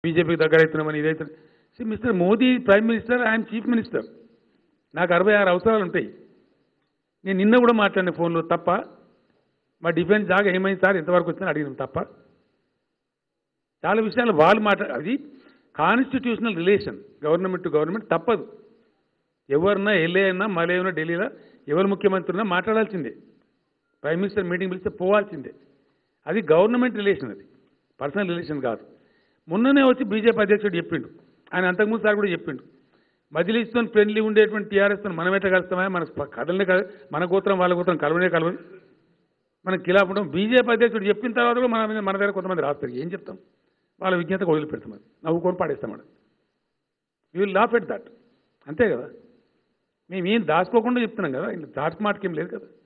బీజేపీకి దగ్గర అవుతున్నామని ఇదైతే mister Modi prime minister I am chief minister నాకు అరవై ఆరు అవసరాలు ఉంటాయి నేను నిన్న కూడా మాట్లాడిన ఫోన్లో తప్ప మా డిఫెన్స్ జాగా ఏమైంది సార్ ఎంతవరకు వచ్చిందని అడిగినాం తప్ప చాలా విషయాలు వాళ్ళు మాట్లా అది constitutional relation government to government తప్పదు ఎవరన్నా ఎల్ఏ అయినా మలే అయినా ఢిల్లీలో ఎవరు ముఖ్యమంత్రి ఉన్నా మాట్లాడాల్సిందే ప్రైమ్ మినిస్టర్ మీటింగ్ పిలిస్తే పోవాల్సిందే అది గవర్నమెంట్ రిలేషన్ అది పర్సనల్ రిలేషన్ కాదు మొన్ననే వచ్చి బీజేపీ అధ్యక్షుడు చెప్పిండు ఆయన అంతకుముందు సార్ కూడా చెప్పిండు మజిలీస్తో ఫ్రెండ్లీ ఉండేటువంటి టీఆర్ఎస్తో మనం ఎట్లా కలుస్తామా మన ప- కదలనే కల మన గోత్రం వాళ్ళ గోత్రం కలవనే కలవదు మనం కిలాపడం బీజేపీ అధ్యక్షుడు చెప్పిన తర్వాత కూడా మన మీద మన దగ్గర కొంతమంది రాస్తారు ఏం చెప్తాం వాళ్ళ విజ్ఞతకు వదిలిపెడతాం అది నవ్వుకొని పాడేస్తాం you will laugh at that అంతే కదా మేము ఏం దాచుకోకుండా చెప్తున్నాం కదా ఇంట్లో దాచి మాటకేం లేదు కదా